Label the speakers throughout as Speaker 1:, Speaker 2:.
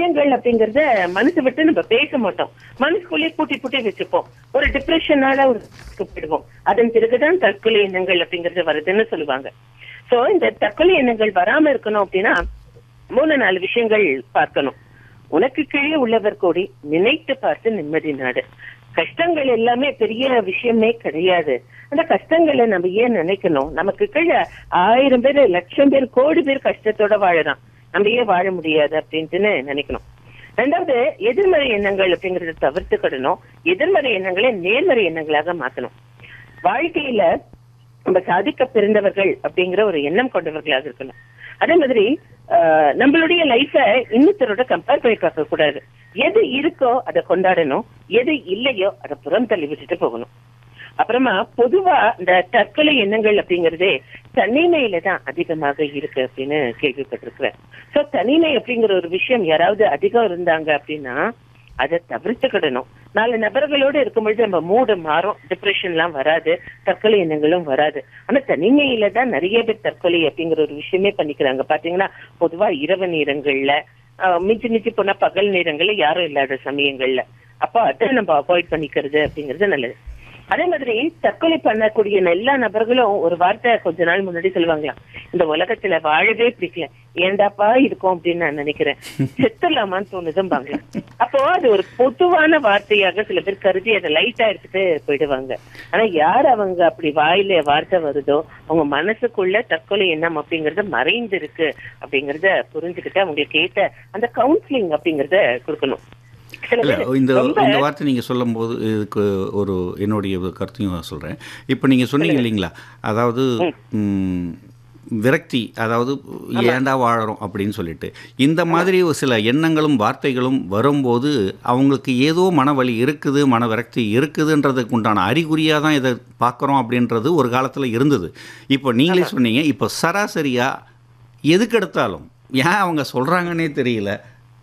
Speaker 1: எண்ணங்கள் அப்படிங்கறத மனசு விட்டு நம்ம பேச மாட்டோம் மனசுக்குள்ளேயே பூட்டி பூட்டி வச்சுப்போம் ஒரு டிப்ரெஷனால ஒரு போயிடுவோம் அதன் பிறகுதான் தற்கொலை எண்ணங்கள் அப்படிங்கறது வருதுன்னு சொல்லுவாங்க சோ இந்த தற்கொலை எண்ணங்கள் வராம இருக்கணும் அப்படின்னா மூணு நாலு விஷயங்கள் பார்க்கணும் உனக்கு கீழே உள்ளவர் கூடி நினைத்து பார்த்து நிம்மதி நாடு கஷ்டங்கள் எல்லாமே பெரிய விஷயமே கிடையாது அந்த கஷ்டங்களை நம்ம ஏன் நினைக்கணும் நமக்கு கீழே ஆயிரம் பேர் லட்சம் பேர் கோடி பேர் கஷ்டத்தோட வாழலாம் நம்ம ஏன் வாழ முடியாது அப்படின்ட்டுன்னு நினைக்கணும் ரெண்டாவது எதிர்மறை எண்ணங்கள் அப்படிங்கறத தவிர்த்துக்கிடணும் எதிர்மறை எண்ணங்களை நேர்மறை எண்ணங்களாக மாத்தணும் வாழ்க்கையில நம்ம சாதிக்க பிறந்தவர்கள் அப்படிங்கிற ஒரு எண்ணம் கொண்டவர்களாக இருக்கணும் அதே மாதிரி ஆஹ், நம்மளுடைய லைஃப இன்னொருத்தரோட கம்பேர் பண்ணி பார்க்க கூடாது எது இருக்கோ அதை கொண்டாடணும் எது இல்லையோ அதை புறம் தள்ளி விட்டுட்டு போகணும் அப்புறமா பொதுவா இந்த தற்கொலை எண்ணங்கள் அப்படிங்கறதே தனிமையில தான் அதிகமாக இருக்கு அப்படின்னு கேள்விப்பட்டிருக்கிறேன் சோ தனிமை அப்படிங்கிற ஒரு விஷயம் யாராவது அதிகம் இருந்தாங்க அப்படின்னா அதை தவிர்த்துக்கிடணும் நாலு நபர்களோட இருக்கும்பொழுது நம்ம மூடு மாறும் டிப்ரெஷன் எல்லாம் வராது தற்கொலை எண்ணங்களும் வராது ஆனா தனிமையில தான் நிறைய பேர் தற்கொலை அப்படிங்கிற ஒரு விஷயமே பண்ணிக்கிறாங்க பாத்தீங்கன்னா பொதுவா இரவு நேரங்கள்ல ஆஹ், மிஞ்சி மிஞ்சி போனா பகல் நேரங்கள்ல யாரும் இல்லாத சமயங்கள்ல அப்போ அதை நம்ம அவாய்ட் பண்ணிக்கிறது அப்படிங்கிறது நல்லது அதே மாதிரி தற்கொலை பண்ணக்கூடிய எல்லா நபர்களும் ஒரு வார்த்தை கொஞ்ச நாள் முன்னாடி சொல்லுவாங்களாம் இந்த உலகத்துல வாழவே பிடிக்கல ஏண்டாப்பா இருக்கும் அப்படின்னு நான் நினைக்கிறேன் செத்துடலாமான்னு தோணுதும்பாங்க அப்போ அது ஒரு பொதுவான வார்த்தையாக சில பேர் கருதி அதை லைட்டா எடுத்துட்டு போயிடுவாங்க ஆனா யார் அவங்க அப்படி வாயில வார்த்தை வருதோ அவங்க மனசுக்குள்ள தற்கொலை எண்ணம் அப்படிங்கறது மறைந்து இருக்கு அப்படிங்கறத புரிஞ்சுக்கிட்டு அவங்களுக்கு ஏத்த அந்த கவுன்சிலிங் அப்படிங்கறத கொடுக்கணும் சில
Speaker 2: இல்லை
Speaker 1: பேர்
Speaker 2: இந்த
Speaker 1: ரொம்ப
Speaker 2: இந்த வார்த்தை நீங்கள் சொல்லும்போது இதுக்கு ஒரு என்னுடைய ஒரு கருத்தையும் சொல்கிறேன் இப்போ நீங்கள் சொன்னீங்க இல்லைங்களா அதாவது ம், விரக்தி அதாவது ஏண்டா வாழறோம் அப்படின்னு சொல்லிட்டு இந்த மாதிரி ஒரு சில எண்ணங்களும் வார்த்தைகளும் வரும்போது அவங்களுக்கு ஏதோ மனவலி இருக்குது மன விரக்தி இருக்குதுன்றதுக்கு உண்டான அறிகுறியாக தான் இதை பார்க்குறோம் அப்படின்றது ஒரு காலத்தில் இருந்தது இப்போ நீங்களே சொன்னீங்க இப்போ சராசரியாக எதுக்கு எடுத்தாலும் ஏன் அவங்க சொல்கிறாங்கன்னே தெரியல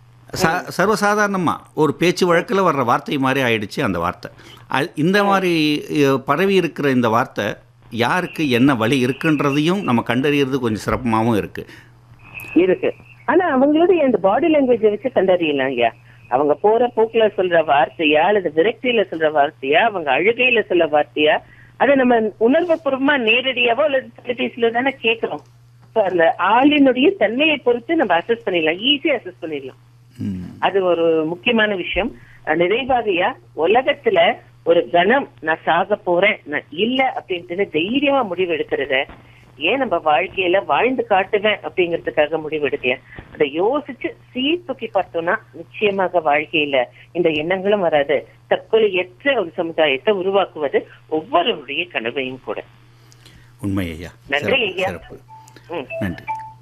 Speaker 2: சா சர்வசாதாரணமாக ஒரு பேச்சு வழக்கில் வர்ற வார்த்தை மாதிரி ஆயிடுச்சு அந்த வார்த்தை அது இந்த மாதிரி அஹ், பரவி இருக்கிற இந்த வார்த்தை யாருக்கு என்ன வழி இருக்குன்றதையும் நம்ம கண்டறியறது கொஞ்சம் சிறப்பமாகவும் இருக்குது
Speaker 1: இருக்கு ஆனா அவங்களுடைய அந்த பாடி லாங்குவேஜ வச்சு கண்டறியலாம் ஐயா அவங்க போற போக்குல சொல்ற வார்த்தையா அல்லது விரக்தியில சொல்ற வார்த்தையா அவங்க அழுகையில சொல்ற வார்த்தையா அதை நம்ம உணர்வுபூர்வமா நேரடியாவோ அல்லது தொலைபேசியில தானே கேட்கிறோம் So, அந்த ஆளினுடைய தன்மையை பொறுத்து நம்ம அசஸ் பண்ணிடலாம் ஈஸியா அசஸ் பண்ணிடலாம் அது ஒரு முக்கியமான விஷயம் அஹ் நிறைவாகையா உலகத்துல ஒரு கணம் நான் சாக போறேன் நான் இல்ல அப்படின்ட்டு தைரியமா முடிவு எடுக்கிறத ஏன் நம்ம வாழ்க்கையில வாழ்ந்து காட்டுவேன் அப்படிங்கிறதுக்காக முடிவு எடுக்கல அதை யோசிச்சு சீர்தூக்கி பார்த்தோம்னா நிச்சயமாக வாழ்க்கையில இந்த எண்ணங்களும் வராது தற்கொலையற்ற ஒரு சமுதாயத்தை உருவாக்குவது ஒவ்வொருவருடைய கனவையும் கூட
Speaker 2: உண்மை ஐயா
Speaker 1: நன்றி
Speaker 2: சிறப்பு,
Speaker 1: ஐயா.
Speaker 2: சிறப்பு
Speaker 1: ம்.
Speaker 2: நன்றி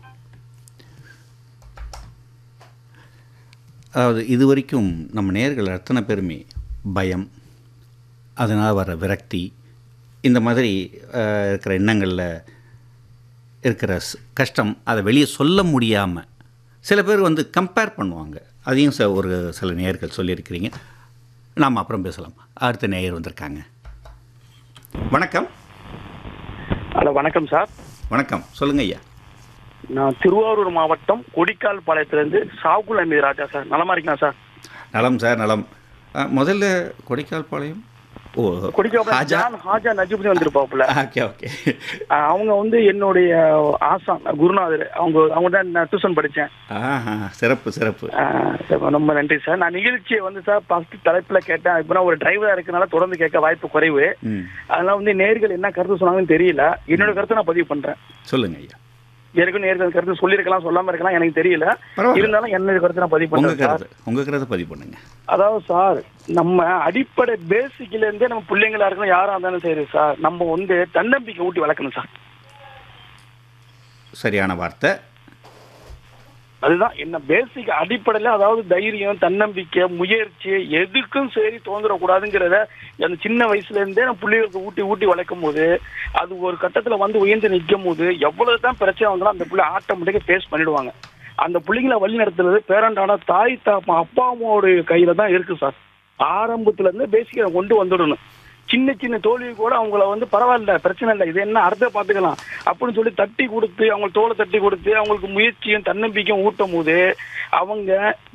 Speaker 2: அதாவது இதுவரைக்கும் நம்ம நேர்கள் அத்தனை பேருமே பயம் அதனால் வர விரக்தி இந்த மாதிரி அஹ், இருக்கிற எண்ணங்களில் இருக்கிற ஸ்- கஷ்டம் அதை வெளியே சொல்ல முடியாமல் சில பேர் வந்து கம்பேர் பண்ணுவாங்க அதையும் ச ஒரு சில நேயர்கள் சொல்லியிருக்கிறீங்க நாம் அப்புறம் பேசலாம் அடுத்த நேயர் வந்திருக்காங்க வணக்கம்
Speaker 3: ஹலோ வணக்கம் சார்
Speaker 2: வணக்கம் சொல்லுங்க ஐயா
Speaker 3: நான் திருவாரூர் மாவட்டம் கொடிக்கால் பாளையத்திலிருந்து சாகுல் அமீது ராஜா சார் நலமா இருக்கீங்களா சார்
Speaker 2: நலம் சார் நலம் ஆ, முதல்ல கொடைக்கால் பாளையம் ஓ
Speaker 3: கொடிக்கால்
Speaker 2: ஹாஜா
Speaker 3: ஜான் ஹாஜா நஜிபுதீன் வந்திருப்பாப்புல
Speaker 2: ஓகே ஓகே
Speaker 3: அஹ் அவங்க வந்து என்னுடைய ஆசான் குருநாதர் அவங்க அவங்க தான் நான் டியூஷன் படித்தேன்
Speaker 2: ஆஹா சிறப்பு சிறப்பு
Speaker 3: ரொம்ப நன்றி சார் நான் நிகழ்ச்சியை வந்து சார் ஃபர்ஸ்ட் தலைப்புல கேட்டேன் இப்போ நான் ஒரு டிரைவரா இருக்கனால தொடர்ந்து கேட்க வாய்ப்பு குறைவு
Speaker 2: ம்
Speaker 3: அதனால வந்து நேர்கள் என்ன கருத்து சொன்னாங்கன்னு தெரியல என்னோட கருத்தை நான் பதிவு பண்றேன்
Speaker 2: சொல்லுங்க ஐயா
Speaker 3: ஏற்கனவே நேர்கள் கருத்து சொல்லியிருக்கலாம் சொல்லாம இருக்கலாம் எனக்கு தெரியல
Speaker 2: பரவாயில்ல.
Speaker 3: இருந்தாலும் என்னோட கருத்தை நான் பதிவு
Speaker 2: உங்க
Speaker 3: பண்றேன் சார்
Speaker 2: கருத்து உங்க கருத்தை பதிவு பண்ணுங்க
Speaker 3: அதாவது சார் நம்ம அடிப்படை பேசிக்ல இருந்தே நம்ம பிள்ளைங்களா இருக்கணும் யாரா இருந்தாலும் சரி சார் நம்ம வந்து தன்னம்பிக்கை ஊட்டி வளர்க்கணும் சார்
Speaker 2: சரியான வார்த்தை
Speaker 3: அதுதான் என்ன பேசிக் அடிப்படையில அதாவது தைரியம் தன்னம்பிக்கை முயற்சி எதுக்கும் சரி தோந்துடக்கூடாதுங்கிறத அந்த சின்ன வயசுல இருந்தே நம்ம பிள்ளைகளுக்கு ஊட்டி ஊட்டி வளர்க்கும் போது அது ஒரு கட்டத்துல வந்து உயர்ந்து நிற்கும் போது எவ்வளவுதான் பிரச்சனை வந்தாலும் அந்த பிள்ளை ஆட்டோமேட்டிக்கா ஃபேஸ் பண்ணிடுவாங்க அந்த பிள்ளைங்களை வழி நடத்துறது பேரண்டான தாய் தாப்பா அப்பா அம்மாவுடைய கையில தான் இருக்கு சார் ஆரம்பத்துல இருந்து பேசிக்க கொண்டு வந்துடணும் சின்ன சின்ன தோல்வி கூட அவங்கள வந்து பரவாயில்ல பிரச்சனை இல்லை இது என்ன அடுத்த பாத்துக்கலாம் அப்படின்னு சொல்லி தட்டி கொடுத்து அவங்க தோலை தட்டி கொடுத்து அவங்களுக்கு முயற்சியும் தன்னம்பிக்கையும் ஊட்டும் போது அவங்க